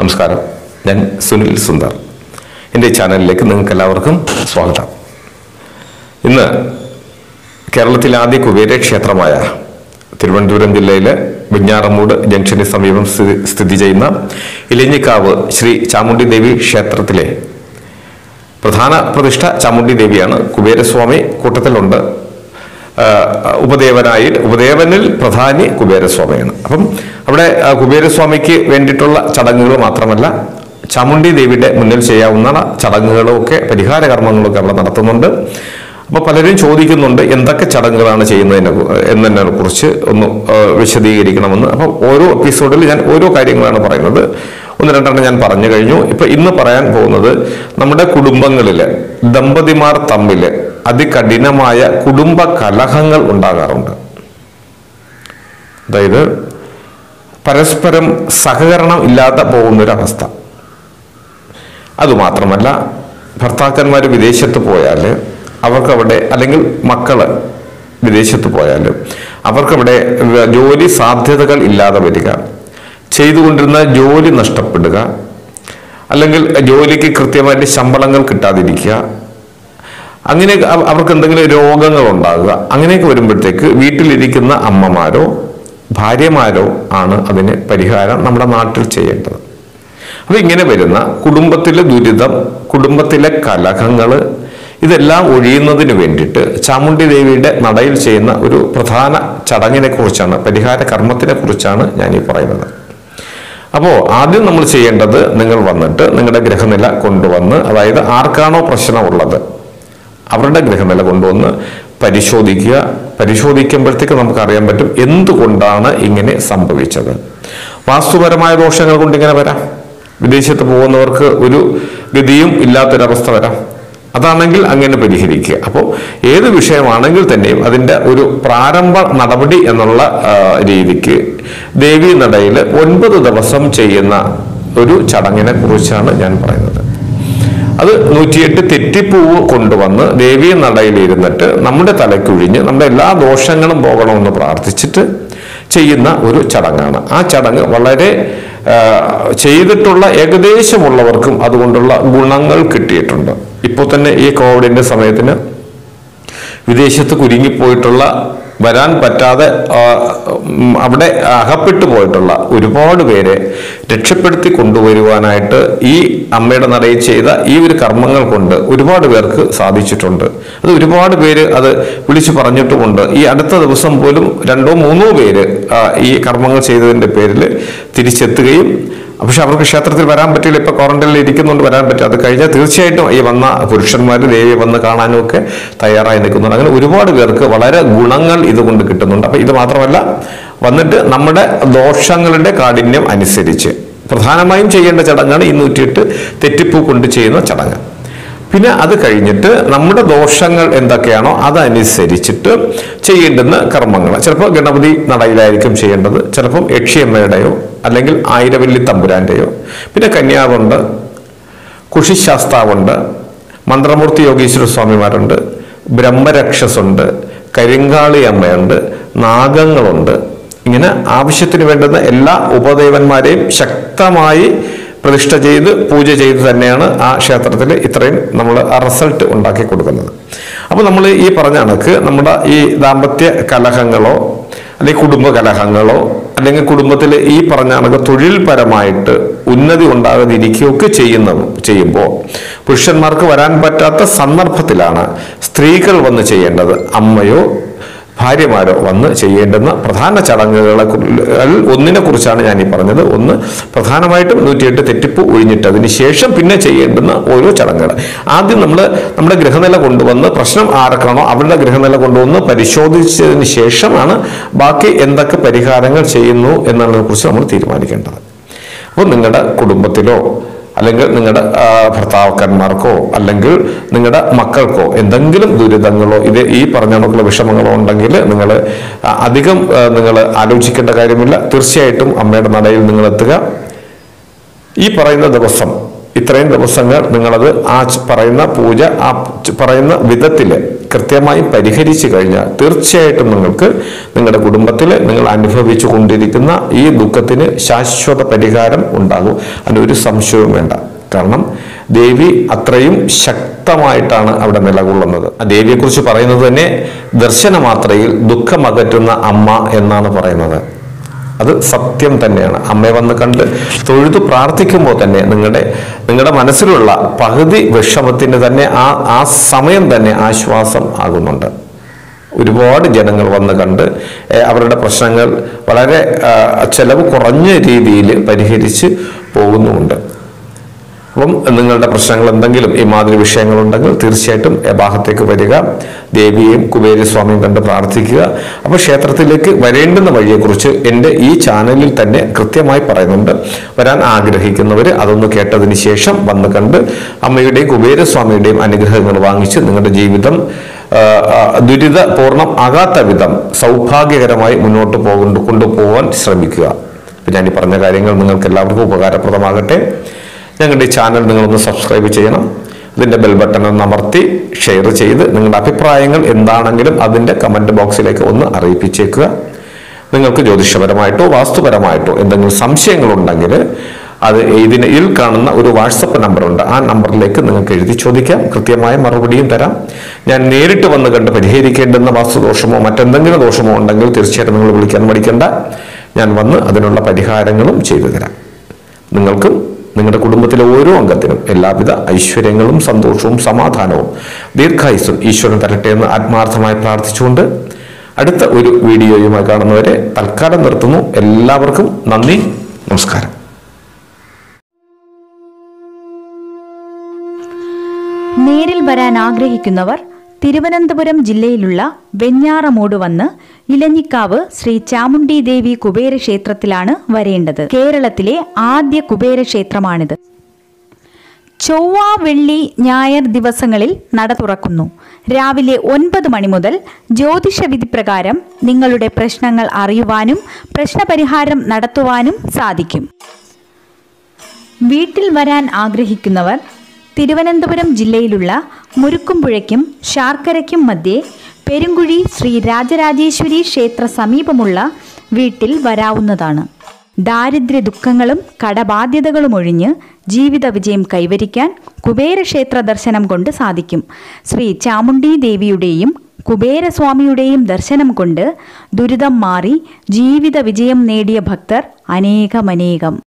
നമസ്കാരം ഞാൻ സുനിൽ സുന്ദർ എൻ്റെ ഈ ചാനലിലേക്ക് നിങ്ങൾക്ക് എല്ലാവർക്കും സ്വാഗതം ഇന്ന് കേരളത്തിലെ ആദ്യ കുബേര ക്ഷേത്രമായ തിരുവനന്തപുരം ജില്ലയിലെ വെഞ്ഞാറമൂട് ജംഗ്ഷന് സമീപം സ്ഥിതി സ്ഥിതി ചെയ്യുന്ന ഇലഞ്ഞിക്കാവ് ശ്രീ ചാമുണ്ഡി ദേവി ക്ഷേത്രത്തിലെ പ്രധാന പ്രതിഷ്ഠ ചാമുണ്ഡി ദേവിയാണ് കുബേരസ്വാമി കൂട്ടത്തിലുണ്ട് ആ, ഉപദേവനായി ഉപദേവനിൽ പ്രധാനി കുബേരസ്വാമിയാണ് അപ്പം അവിടെ ആ, കുബേരസ്വാമിക്ക് വേണ്ടിയിട്ടുള്ള ചടങ്ങുകൾ മാത്രമല്ല ചാമുണ്ഡി ദേവിയുടെ മുന്നിൽ ചെയ്യാവുന്ന ചടങ്ങുകളും ഒക്കെ പരിഹാര കർമ്മങ്ങളൊക്കെ അവിടെ നടത്തുന്നുണ്ട് അപ്പോൾ പലരും ചോദിക്കുന്നുണ്ട് എന്തൊക്കെ ചടങ്ങുകളാണ് ചെയ്യുന്നതിനെ കു- എന്നതിനെ കുറിച്ച് ഒന്ന് ആ, വിശദീകരിക്കണമെന്ന് അപ്പം ഓരോ എപ്പിസോഡിൽ ഞാൻ ഓരോ കാര്യങ്ങളാണ് പറയുന്നത് ഒന്ന് രണ്ടെണ്ണം ഞാൻ പറഞ്ഞു കഴിഞ്ഞു ഇപ്പൊ ഇന്ന് പറയാൻ പോകുന്നത് നമ്മുടെ കുടുംബങ്ങളില് ദമ്പതിമാർ തമ്മിൽ അതികഠിനമായ കുടുംബ കലഹങ്ങൾ ഉണ്ടാകാറുണ്ട് അതായത് പരസ്പരം സഹകരണം ഇല്ലാതെ പോകുന്നൊരവസ്ഥ അതുമാത്രമല്ല ഭർത്താക്കന്മാർ വിദേശത്ത് പോയാൽ അവർക്കവിടെ അല്ലെങ്കിൽ മക്കള് വിദേശത്ത് പോയാൽ അവർക്കവിടെ ജോലി സാധ്യതകൾ ഇല്ലാതെ വരിക ചെയ്തുകൊണ്ടിരുന്ന ജോലി നഷ്ടപ്പെടുക അല്ലെങ്കിൽ ജോലിക്ക് കൃത്യമായിട്ട് ശമ്പളങ്ങൾ കിട്ടാതിരിക്കുക അങ്ങനെ അവ- അവർക്ക് എന്തെങ്കിലും രോഗങ്ങൾ ഉണ്ടാകുക അങ്ങനെയൊക്കെ വരുമ്പോഴത്തേക്ക് വീട്ടിലിരിക്കുന്ന അമ്മമാരോ ഭാര്യമാരോ ആണ് അതിന് പരിഹാരം നമ്മുടെ നാട്ടിൽ ചെയ്യേണ്ടത് അപ്പൊ ഇങ്ങനെ വരുന്ന കുടുംബത്തിലെ ദുരിതം കുടുംബത്തിലെ കലഹങ്ങൾ ഇതെല്ലാം ഒഴിയുന്നതിന് വേണ്ടിയിട്ട് ചാമുണ്ഡി ദേവിയുടെ നടയിൽ ചെയ്യുന്ന ഒരു പ്രധാന ചടങ്ങിനെ കുറിച്ചാണ് പരിഹാര കർമ്മത്തിനെ കുറിച്ചാണ് ഞാൻ ഈ പറയുന്നത് അപ്പോൾ ആദ്യം നമ്മൾ ചെയ്യേണ്ടത് നിങ്ങൾ വന്നിട്ട് നിങ്ങളുടെ ഗ്രഹനില കൊണ്ടുവന്ന് അതായത് ആർക്കാണോ പ്രശ്നമുള്ളത് അവരുടെ ഗ്രഹനില കൊണ്ടുവന്ന് പരിശോധിക്കുക പരിശോധിക്കുമ്പോഴത്തേക്ക് നമുക്ക് അറിയാൻ പറ്റും എന്തുകൊണ്ടാണ് ഇങ്ങനെ സംഭവിച്ചത് വാസ്തുപരമായ ദോഷങ്ങൾ കൊണ്ട് ഇങ്ങനെ വരാം വിദേശത്ത് പോകുന്നവർക്ക് ഒരു ഗതിയും ഇല്ലാത്തൊരവസ്ഥ വരാം അതാണെങ്കിൽ അങ്ങനെ പരിഹരിക്കുക അപ്പോൾ ഏത് വിഷയമാണെങ്കിൽ തന്നെയും അതിൻ്റെ ഒരു പ്രാരംഭ നടപടി എന്നുള്ള ആ, രീതിക്ക് ദേവി നടയിൽ ഒൻപത് ദിവസം ചെയ്യുന്ന ഒരു ചടങ്ങിനെ കുറിച്ചാണ് ഞാൻ പറയുന്നത് അത് നൂറ്റിയെട്ട് തെറ്റിപ്പൂവ് കൊണ്ടുവന്ന് ദേവീ നടയിൽ ഇരുന്നിട്ട് നമ്മുടെ തലക്കുഴിഞ്ഞ് നമ്മുടെ എല്ലാ ദോഷങ്ങളും പോകണമെന്ന് പ്രാർത്ഥിച്ചിട്ട് ചെയ്യുന്ന ഒരു ചടങ്ങാണ് ആ ചടങ്ങ് വളരെ ആ, ചെയ്തിട്ടുള്ള ഏകദേശമുള്ളവർക്കും അതുകൊണ്ടുള്ള ഗുണങ്ങൾ കിട്ടിയിട്ടുണ്ട് ഇപ്പോൾ തന്നെ ഈ കോവിഡിന്റെ സമയത്തിന് വിദേശത്ത് കുരുങ്ങിപ്പോയിട്ടുള്ള വരാൻ പറ്റാതെ ആ, ഉം, അവിടെ അകപ്പെട്ടു പോയിട്ടുള്ള ഒരുപാട് പേരെ രക്ഷപ്പെടുത്തി കൊണ്ടുവരുവാനായിട്ട് ഈ അമ്മയുടെ നടയിൽ ചെയ്ത ഈ ഒരു കർമ്മങ്ങൾ കൊണ്ട് ഒരുപാട് പേർക്ക് സാധിച്ചിട്ടുണ്ട് അത് ഒരുപാട് പേര് അത് വിളിച്ചു പറഞ്ഞിട്ടുമുണ്ട് ഈ അടുത്ത ദിവസം പോലും രണ്ടോ മൂന്നോ പേര് ആ, ഈ കർമ്മങ്ങൾ ചെയ്തതിന്റെ പേരിൽ തിരിച്ചെത്തുകയും പക്ഷെ അവർക്ക് ക്ഷേത്രത്തിൽ വരാൻ പറ്റില്ല ഇപ്പൊ ക്വാറന്റൈനിൽ ഇരിക്കുന്നുണ്ട് വരാൻ പറ്റില്ല അത് കഴിഞ്ഞാൽ തീർച്ചയായിട്ടും ഈ വന്ന പുരുഷന്മാർ ദേവിയെ വന്ന് കാണാനും ഒക്കെ തയ്യാറായി നിൽക്കുന്നുണ്ട് അങ്ങനെ ഒരുപാട് പേർക്ക് വളരെ ഗുണങ്ങൾ ഇതുകൊണ്ട് കിട്ടുന്നുണ്ട് അപ്പൊ ഇത് മാത്രമല്ല വന്നിട്ട് നമ്മുടെ ദോഷങ്ങളുടെ കാഠിന്യം അനുസരിച്ച് പ്രധാനമായും ചെയ്യേണ്ട ചടങ്ങാണ് ഈ നൂറ്റിയെട്ട് തെറ്റിപ്പൂ കൊണ്ട് ചെയ്യുന്ന ചടങ്ങ് പിന്നെ അത് കഴിഞ്ഞിട്ട് നമ്മുടെ ദോഷങ്ങൾ എന്തൊക്കെയാണോ അതനുസരിച്ചിട്ട് ചെയ്യേണ്ടുന്ന കർമ്മങ്ങൾ ചിലപ്പോൾ ഗണപതി നടയിലായിരിക്കും ചെയ്യേണ്ടത് ചിലപ്പം യക്ഷിയമ്മയുടെയോ അല്ലെങ്കിൽ ആയിരവല്ലി തമ്പുരാന്റെയോ പിന്നെ കന്യാവുണ്ട് കുഷിശാസ്താവുണ്ട് മന്ത്രമൂർത്തി യോഗീശ്വര സ്വാമിമാരുണ്ട് ബ്രഹ്മരക്ഷസുണ്ട് കരിങ്കാളി അമ്മയുണ്ട് നാഗങ്ങളുണ്ട് ഇങ്ങനെ ആവശ്യത്തിന് വേണ്ടുന്ന എല്ലാ ഉപദേവന്മാരെയും ശക്തമായി പ്രതിഷ്ഠ ചെയ്ത് പൂജ ചെയ്ത് തന്നെയാണ് ആ ക്ഷേത്രത്തിൽ ഇത്രയും നമ്മൾ ആ റിസൾട്ട് ഉണ്ടാക്കി കൊടുക്കുന്നത് അപ്പോൾ നമ്മൾ ഈ പറഞ്ഞ കണക്ക് നമ്മുടെ ഈ ദാമ്പത്യ കലഹങ്ങളോ അല്ലെങ്കിൽ കുടുംബ കലഹങ്ങളോ അല്ലെങ്കിൽ കുടുംബത്തിൽ ഈ പറഞ്ഞ കണക്ക് തൊഴിൽപരമായിട്ട് ഉന്നതി ഉണ്ടാകാതിരിക്കുകയൊക്കെ ചെയ്യുന്ന ചെയ്യുമ്പോൾ പുരുഷന്മാർക്ക് വരാൻ പറ്റാത്ത സന്ദർഭത്തിലാണ് സ്ത്രീകൾ വന്ന് ചെയ്യേണ്ടത് അമ്മയോ ഭാര്യമാരോ വന്ന് ചെയ്യേണ്ടുന്ന പ്രധാന ചടങ്ങുകളെ കുറി- ഒന്നിനെ കുറിച്ചാണ് ഞാൻ ഈ പറഞ്ഞത് ഒന്ന് പ്രധാനമായിട്ടും നൂറ്റിയെട്ട് തെറ്റിപ്പ് ഒഴിഞ്ഞിട്ട് അതിന് ശേഷം പിന്നെ ചെയ്യേണ്ടുന്ന ഓരോ ചടങ്ങുകൾ ആദ്യം നമ്മൾ നമ്മുടെ ഗൃഹനില കൊണ്ടുവന്ന് പ്രശ്നം ആർക്കാണോ അവരുടെ ഗൃഹനില കൊണ്ടുവന്ന് പരിശോധിച്ചതിന് ശേഷമാണ് ബാക്കി എന്തൊക്കെ പരിഹാരങ്ങൾ ചെയ്യുന്നു എന്നതിനെ കുറിച്ച് നമ്മൾ തീരുമാനിക്കേണ്ടത് അപ്പോൾ നിങ്ങളുടെ കുടുംബത്തിലോ അല്ലെങ്കിൽ നിങ്ങളുടെ ആ, ഭർത്താക്കന്മാർക്കോ അല്ലെങ്കിൽ നിങ്ങളുടെ മക്കൾക്കോ എന്തെങ്കിലും ദുരിതങ്ങളോ ഇത് ഈ പറഞ്ഞ കണക്കുള്ള വിഷമങ്ങളോ ഉണ്ടെങ്കിൽ നിങ്ങൾ അധികം നിങ്ങൾ ആലോചിക്കേണ്ട കാര്യമില്ല തീർച്ചയായിട്ടും അമ്മയുടെ നടയിൽ നിങ്ങൾ എത്തുക ഈ പറയുന്ന ദിവസം ഇത്രയും ദിവസങ്ങൾ നിങ്ങളത് ആ ച- പറയുന്ന പൂജ ആ ച- പറയുന്ന വിധത്തിൽ കൃത്യമായി പരിഹരിച്ചു കഴിഞ്ഞാൽ തീർച്ചയായിട്ടും നിങ്ങൾക്ക് നിങ്ങളുടെ കുടുംബത്തിൽ നിങ്ങൾ അനുഭവിച്ചു കൊണ്ടിരിക്കുന്ന ഈ ദുഃഖത്തിന് ശാശ്വത പരിഹാരം ഉണ്ടാകും അതിനൊരു സംശയവും വേണ്ട കാരണം ദേവി അത്രയും ശക്തമായിട്ടാണ് അവിടെ നിലകൊള്ളുന്നത് ആ ദേവിയെക്കുറിച്ച് പറയുന്നത് തന്നെ ദർശനമാത്രയിൽ ദുഃഖമകറ്റുന്ന അമ്മ എന്നാണ് പറയുന്നത് അത് സത്യം തന്നെയാണ് അമ്മയെ വന്ന് കണ്ട് തൊഴുതു പ്രാർത്ഥിക്കുമ്പോൾ തന്നെ നിങ്ങളുടെ നിങ്ങളുടെ മനസ്സിലുള്ള പകുതി വിഷമത്തിന് തന്നെ ആ ആ സമയം തന്നെ ആശ്വാസം ആകുന്നുണ്ട് ഒരുപാട് ജനങ്ങൾ വന്ന് കണ്ട് ഏഹ്, അവരുടെ പ്രശ്നങ്ങൾ വളരെ ആ, ചെലവ് കുറഞ്ഞ രീതിയിൽ പരിഹരിച്ച് പോകുന്നുമുണ്ട് അപ്പം നിങ്ങളുടെ പ്രശ്നങ്ങൾ എന്തെങ്കിലും ഈ മാതിരി വിഷയങ്ങളുണ്ടെങ്കിൽ തീർച്ചയായിട്ടും ഈ ഭാഗത്തേക്ക് വരിക ദേവിയെയും കുബേരസ്വാമിയും കണ്ട് പ്രാർത്ഥിക്കുക അപ്പോൾ ക്ഷേത്രത്തിലേക്ക് വരേണ്ടുന്ന വഴിയെക്കുറിച്ച് എൻ്റെ ഈ ചാനലിൽ തന്നെ കൃത്യമായി പറയുന്നുണ്ട് വരാൻ ആഗ്രഹിക്കുന്നവർ അതൊന്ന് കേട്ടതിന് ശേഷം വന്ന് കണ്ട് അമ്മയുടെയും കുബേരസ്വാമിയുടെയും അനുഗ്രഹങ്ങൾ വാങ്ങിച്ച് നിങ്ങളുടെ ജീവിതം ആ, ആ, ദുരിത പൂർണ്ണം ആകാത്ത വിധം സൗഭാഗ്യകരമായി മുന്നോട്ട് പോകുന്നു കൊണ്ടുപോകാൻ ശ്രമിക്കുക പിന്നെ ഞാൻ ഈ പറഞ്ഞ കാര്യങ്ങൾ നിങ്ങൾക്ക് എല്ലാവർക്കും ഉപകാരപ്രദമാകട്ടെ ഞങ്ങളുടെ ഈ ചാനൽ നിങ്ങളൊന്ന് സബ്സ്ക്രൈബ് ചെയ്യണം ഇതിൻ്റെ ബെൽ ബട്ടൺ ഒന്ന് അമർത്തി ഷെയർ ചെയ്ത് നിങ്ങളുടെ അഭിപ്രായങ്ങൾ എന്താണെങ്കിലും അതിൻ്റെ കമൻറ്റ് ബോക്സിലേക്ക് ഒന്ന് അറിയിപ്പിച്ചേക്കുക നിങ്ങൾക്ക് ജ്യോതിഷപരമായിട്ടോ വാസ്തുപരമായിട്ടോ എന്തെങ്കിലും സംശയങ്ങളുണ്ടെങ്കിൽ അത് ഇതിന് ഇതിൽ കാണുന്ന ഒരു വാട്സപ്പ് നമ്പറുണ്ട് ആ നമ്പറിലേക്ക് നിങ്ങൾക്ക് എഴുതി ചോദിക്കാം കൃത്യമായ മറുപടിയും തരാം ഞാൻ നേരിട്ട് വന്ന് കണ്ട് പരിഹരിക്കേണ്ടുന്ന വാസ്തുദോഷമോ മറ്റെന്തെങ്കിലും ദോഷമോ ഉണ്ടെങ്കിൽ തീർച്ചയായിട്ടും നിങ്ങൾ വിളിക്കാൻ മടിക്കണ്ട ഞാൻ വന്ന് അതിനുള്ള പരിഹാരങ്ങളും ചെയ്തു തരാം നിങ്ങൾക്കും നിങ്ങളുടെ കുടുംബത്തിലെ ഓരോ അംഗത്തിനും എല്ലാവിധ ഐശ്വര്യങ്ങളും സന്തോഷവും സമാധാനവും ദീർഘായുസ്സും ഈശ്വരൻ തരട്ടെ എന്ന് ആത്മാർത്ഥമായി പ്രാർത്ഥിച്ചുകൊണ്ട് അടുത്ത ഒരു വീഡിയോയുമായി കാണുന്നവരെ തൽക്കാലം നിർത്തുന്നു എല്ലാവർക്കും നന്ദി നമസ്കാരം നേരിൽ വരാൻ ആഗ്രഹിക്കുന്നവർ തിരുവനന്തപുരം ജില്ലയിലുള്ള വെഞ്ഞാറമൂട് വന്ന് ഇലഞ്ഞിക്കാവ് ശ്രീ ചാമുണ്ഡി ദേവി കുബേര ക്ഷേത്രത്തിലാണ് വരേണ്ടത് കേരളത്തിലെ ആദ്യ കുബേര ക്ഷേത്രമാണിത് ചൊവ്വ വെള്ളി ഞായർ ദിവസങ്ങളിൽ നട തുറക്കുന്നു രാവിലെ ഒൻപത് മണി മുതൽ ജ്യോതിഷ വിധി പ്രകാരം നിങ്ങളുടെ പ്രശ്നങ്ങൾ അറിയുവാനും പ്രശ്നപരിഹാരം നടത്തുവാനും സാധിക്കും വീട്ടിൽ വരാൻ ആഗ്രഹിക്കുന്നവർ തിരുവനന്തപുരം ജില്ലയിലുള്ള മുരുക്കുംപുഴയ്ക്കും ശാർക്കരയ്ക്കും മധ്യേ പെരുങ്കുഴി ശ്രീ രാജരാജേശ്വരി ക്ഷേത്ര സമീപമുള്ള വീട്ടിൽ വരാവുന്നതാണ് ദാരിദ്ര്യ ദുഃഖങ്ങളും കടബാധ്യതകളും ഒഴിഞ്ഞ് ജീവിത വിജയം കൈവരിക്കാൻ കുബേരക്ഷേത്ര ദർശനം കൊണ്ട് സാധിക്കും ശ്രീ ചാമുണ്ഡി ദേവിയുടെയും കുബേരസ്വാമിയുടെയും ദർശനം കൊണ്ട് ദുരിതം മാറി ജീവിത വിജയം നേടിയ ഭക്തർ അനേകമനേകം